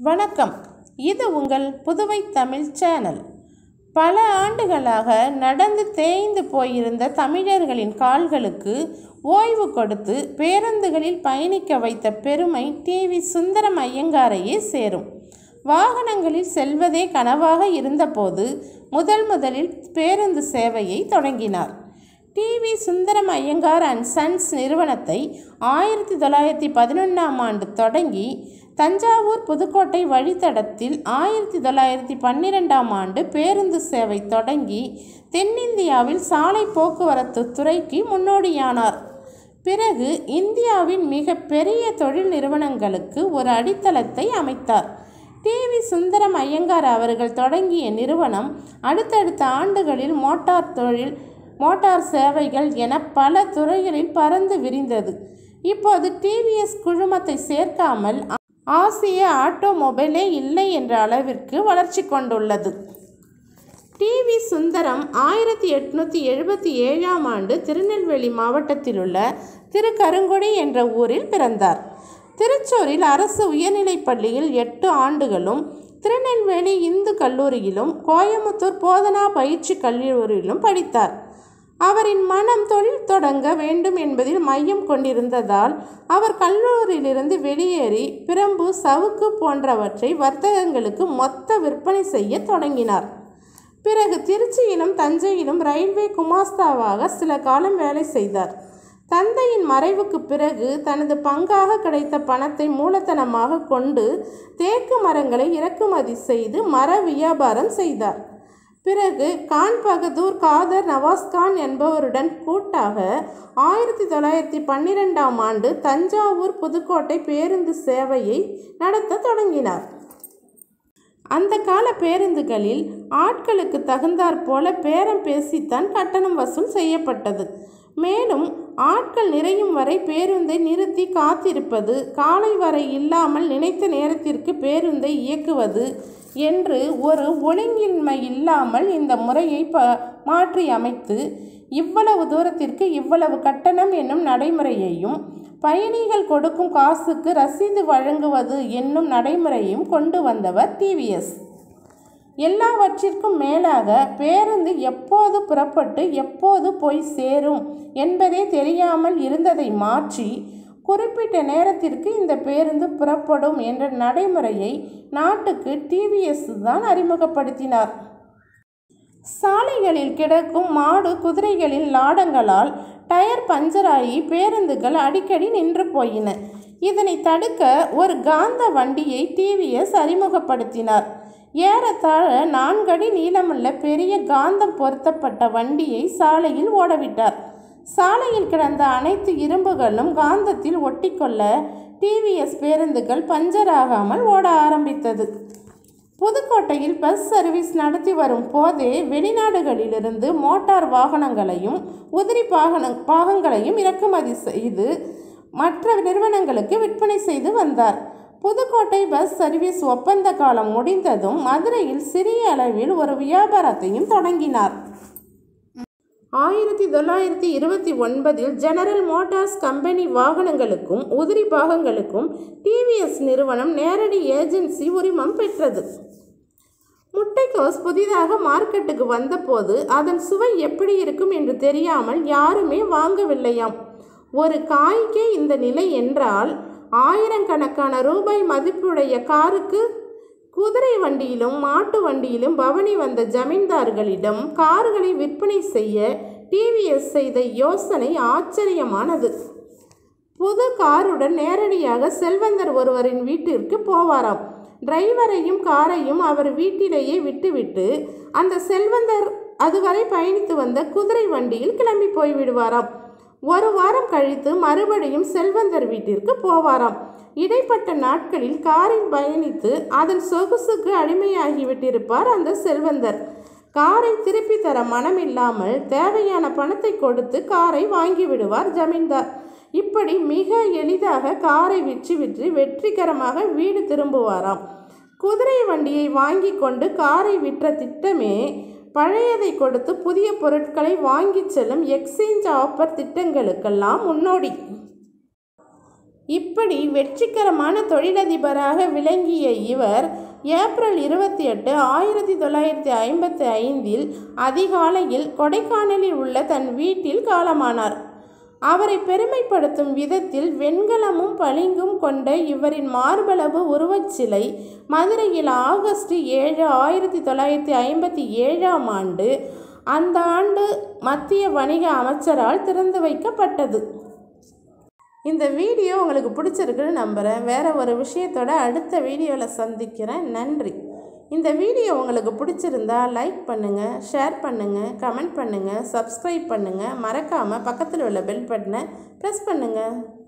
வணக்கம் இது உங்கள் புதுவை தமிழ் சேனல் பல ஆண்டுகளாக நடந்து தேய்ந்து போயிருந்த தமிழர்களின் கால்களுக்கு ஓய்வு கொடுத்து பேருந்துகளில் பயணிக்க வைத்த பெருமை டிவி சுந்தரம் ஐயங்காரையே சேரும் வாகனங்களில் செல்வதே கனவாக இருந்தபோது முதல் முதலில் பேருந்து சேவையை தொடங்கினார் டிவி சுந்தரம் ஐயங்கார் அண்ட் சன்ஸ் நிறுவனத்தை ஆயிரத்தி தொள்ளாயிரத்தி பதினொன்றாம் ஆண்டு தொடங்கி தஞ்சாவூர் புதுக்கோட்டை வழித்தடத்தில் ஆயிரத்தி தொள்ளாயிரத்தி பன்னிரெண்டாம் ஆண்டு பேருந்து சேவை தொடங்கி தென்னிந்தியாவில் சாலை போக்குவரத்து துறைக்கு முன்னோடியானார் பிறகு இந்தியாவின் மிக பெரிய தொழில் நிறுவனங்களுக்கு ஒரு அடித்தளத்தை அமைத்தார் டிவி சுந்தரம் ஐயங்கார் அவர்கள் தொடங்கிய நிறுவனம் அடுத்தடுத்த ஆண்டுகளில் மோட்டார் தொழில் மோட்டார் சேவைகள் என பல துறைகளில் பறந்து விரிந்தது இப்போது டிவிஎஸ் குழுமத்தை சேர்க்காமல் ஆசிய ஆட்டோமொபைலே இல்லை என்ற அளவிற்கு வளர்ச்சி கொண்டுள்ளது டிவி சுந்தரம் ஆயிரத்தி எட்நூற்றி எழுபத்தி ஏழாம் ஆண்டு திருநெல்வேலி மாவட்டத்தில் உள்ள திருக்கருங்குடி என்ற ஊரில் பிறந்தார் திருச்சூரில் அரசு உயர்நிலைப் பள்ளியில் எட்டு ஆண்டுகளும் திருநெல்வேலி இந்து கல்லூரியிலும் கோயமுத்தூர் போதனா பயிற்சி கல்லூரியிலும் படித்தார் அவரின் மனம் தொழில் தொடங்க வேண்டும் என்பதில் மையம் கொண்டிருந்ததால் அவர் கல்லூரியிலிருந்து வெளியேறி பிரம்பு சவுக்கு போன்றவற்றை வர்த்தகங்களுக்கு மொத்த விற்பனை செய்ய தொடங்கினார் பிறகு திருச்சியிலும் தஞ்சையிலும் ரயில்வே குமாஸ்தாவாக சில காலம் வேலை செய்தார் தந்தையின் மறைவுக்கு பிறகு தனது பங்காக கிடைத்த பணத்தை மூலதனமாக கொண்டு தேக்கு மரங்களை இறக்குமதி செய்து மர வியாபாரம் செய்தார் பிறகு கான் பகதூர் காதர் நவாஸ்கான் என்பவருடன் கூட்டாக ஆயிரத்தி தொள்ளாயிரத்தி பன்னிரெண்டாம் ஆண்டு தஞ்சாவூர் புதுக்கோட்டை பேருந்து சேவையை நடத்த தொடங்கினார் அந்த கால பேருந்துகளில் ஆட்களுக்கு தகுந்தாற் போல பேரம் பேசித்தான் கட்டணம் வசூல் செய்யப்பட்டது மேலும் ஆட்கள் நிறையும் வரை பேருந்தை நிறுத்தி காத்திருப்பது காலை வரை இல்லாமல் நினைத்த நேரத்திற்கு பேருந்தை இயக்குவது என்று ஒரு ஒழுங்கின்மை இல்லாமல் இந்த முறையை ப மாற்றி அமைத்து இவ்வளவு தூரத்திற்கு இவ்வளவு கட்டணம் என்னும் நடைமுறையையும் பயணிகள் கொடுக்கும் காசுக்கு ரசீது வழங்குவது என்னும் நடைமுறையும் கொண்டு வந்தவர் டிவிஎஸ் எல்லாவற்றிற்கும் மேலாக பேருந்து எப்போது புறப்பட்டு எப்போது போய் சேரும் என்பதே தெரியாமல் இருந்ததை மாற்றி குறிப்பிட்ட நேரத்திற்கு இந்த பேருந்து புறப்படும் என்ற நடைமுறையை நாட்டுக்கு டிவிஎஸ் தான் அறிமுகப்படுத்தினார் சாலைகளில் கிடக்கும் மாடு குதிரைகளின் லாடங்களால் டயர் பஞ்சராகி பேருந்துகள் அடிக்கடி நின்று போயின இதனை தடுக்க ஒரு காந்த வண்டியை டிவிஎஸ் அறிமுகப்படுத்தினார் ஏறத்தாழ நான்கடி நீளமுள்ள பெரிய காந்தம் பொருத்தப்பட்ட வண்டியை சாலையில் ஓடவிட்டார் சாலையில் கிடந்த அனைத்து இரும்புகளும் காந்தத்தில் ஒட்டிக்கொள்ள டிவிஎஸ் பேருந்துகள் பஞ்சராகாமல் ஓட ஆரம்பித்தது புதுக்கோட்டையில் பஸ் சர்வீஸ் நடத்தி வரும் போதே வெளிநாடுகளிலிருந்து மோட்டார் வாகனங்களையும் உதிரி பாகன பாகங்களையும் இறக்குமதி செய்து மற்ற நிறுவனங்களுக்கு விற்பனை செய்து வந்தார் புதுக்கோட்டை பஸ் சர்வீஸ் ஒப்பந்த காலம் முடிந்ததும் மதுரையில் சிறிய அளவில் ஒரு வியாபாரத்தையும் தொடங்கினார் ஆயிரத்தி தொள்ளாயிரத்தி இருபத்தி ஒன்பதில் ஜெனரல் மோட்டார்ஸ் கம்பெனி வாகனங்களுக்கும் உதிரி பாகங்களுக்கும் டிவிஎஸ் நிறுவனம் நேரடி ஏஜென்சி உரிமம் பெற்றது முட்டைக்கோஸ் புதிதாக மார்க்கெட்டுக்கு வந்தபோது அதன் சுவை எப்படி இருக்கும் என்று தெரியாமல் யாருமே வாங்கவில்லையாம் ஒரு காய்க்கே இந்த நிலை என்றால் ஆயிரக்கணக்கான ரூபாய் மதிப்புடைய காருக்கு குதிரை வண்டியிலும் மாட்டு வண்டியிலும் பவனி வந்த ஜமீன்தார்களிடம் கார்களை விற்பனை செய்ய டிவிஎஸ் செய்த யோசனை ஆச்சரியமானது புது காருடன் நேரடியாக செல்வந்தர் ஒருவரின் வீட்டிற்கு போவாராம் டிரைவரையும் காரையும் அவர் வீட்டிலேயே விட்டுவிட்டு அந்த செல்வந்தர் அதுவரை பயணித்து வந்த குதிரை வண்டியில் கிளம்பி போய்விடுவாராம் ஒரு வாரம் கழித்து மறுபடியும் செல்வந்தர் வீட்டிற்கு போவாராம் இடைப்பட்ட நாட்களில் காரில் பயணித்து அதன் சொகுசுக்கு அடிமையாகிவிட்டிருப்பார் அந்த செல்வந்தர் காரை திருப்பி தர மனமில்லாமல் தேவையான பணத்தை கொடுத்து காரை வாங்கி விடுவார் ஜமீன்தார் இப்படி மிக எளிதாக காரை விற்று விற்று வெற்றிகரமாக வீடு திரும்புவாராம் குதிரை வண்டியை வாங்கி கொண்டு காரை விற்ற திட்டமே பழையதை கொடுத்து புதிய பொருட்களை வாங்கிச் செல்லும் எக்ஸ்சேஞ்ச் ஆஃபர் திட்டங்களுக்கெல்லாம் முன்னோடி இப்படி வெற்றிகரமான தொழிலதிபராக விளங்கிய இவர் ஏப்ரல் இருபத்தி எட்டு ஆயிரத்தி தொள்ளாயிரத்தி ஐம்பத்தி ஐந்தில் அதிகாலையில் கொடைக்கானலில் உள்ள தன் வீட்டில் காலமானார் அவரை பெருமைப்படுத்தும் விதத்தில் வெண்கலமும் பளிங்கும் கொண்ட இவரின் மார்பளவு உருவச்சிலை மதுரையில் ஆகஸ்ட் ஏழு ஆயிரத்தி தொள்ளாயிரத்தி ஐம்பத்தி ஏழாம் ஆண்டு அந்த ஆண்டு மத்திய வணிக அமைச்சரால் திறந்து வைக்கப்பட்டது இந்த வீடியோ உங்களுக்கு பிடிச்சிருக்குன்னு நம்புகிறேன் வேறு ஒரு விஷயத்தோட அடுத்த வீடியோவில் சந்திக்கிறேன் நன்றி இந்த வீடியோ உங்களுக்கு பிடிச்சிருந்தா லைக் பண்ணுங்கள் ஷேர் பண்ணுங்கள் கமெண்ட் பண்ணுங்கள் சப்ஸ்கிரைப் பண்ணுங்கள் மறக்காமல் பக்கத்தில் உள்ள பெல் பட்டனை ப்ரெஸ் பண்ணுங்கள்